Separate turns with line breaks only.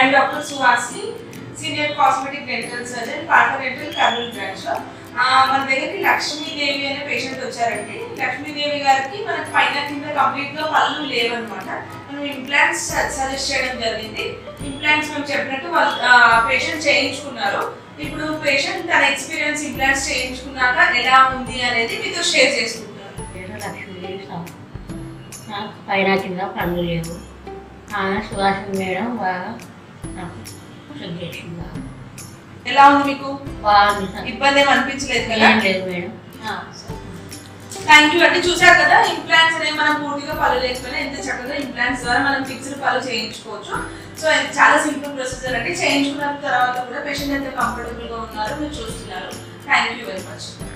I'm doctor Suhasini senior cosmetic dental surgeon పాట dental Kurnool branch లో ఆ, మన దగ్గరికి లక్ష్మీదేవి అనే పేషెంట్ వచ్చారండి లక్ష్మీదేవి గారికి మనకి పైన కింద కంప్లీట్ గా పళ్ళు లేవన్నమాట మనం ఇంప్లాంట్స్ సజెస్ట్ చేయడం జరిగింది ఇంప్లాంట్స్ మేము చెప్పినట్టు వాళ్ళు పేషెంట్ చేయించుకున్నారు ఇప్పుడు పేషెంట్ తన ఎక్స్పీరియన్స్ ఇంప్లాంట్స్ చేయించుకున్నాక ఎలా ఉంది అనేది మీతో షేర్ చేసుకుంటున్నారు
పేరు లక్ష్మీదేవి సాగు నాకు పైన కింద పనులు లేవు ఆమె సుహాసిని మేడం బాగా నాకు చెక్ చేసింది బాగా
ఎలా ఉంది మీకు
బాగుంది సార్
ఇబ్బంది ఏమి అనిపించలేదు కదా
ఏం లేదు మేడం
థ్యాంక్ యూ అంటే చూసారు కదా ఇంప్లాంట్స్ అనేవి మనం పూర్తిగా పళ్ళు లేకపోయినా ఎంత చక్కగా ఇంప్లాంట్స్ ద్వారా మనం ఫిక్స్డ్ పళ్ళు చేయించుకోవచ్చు సో ఇది చాలా సింపుల్ ప్రొసీజర్ అండి చేయించుకున్న తర్వాత కూడా పేషెంట్ ఎంత కంఫర్టబుల్ గా ఉన్నారో మీరు చూస్తున్నారు థ్యాంక్ యూ వెరీ మచ్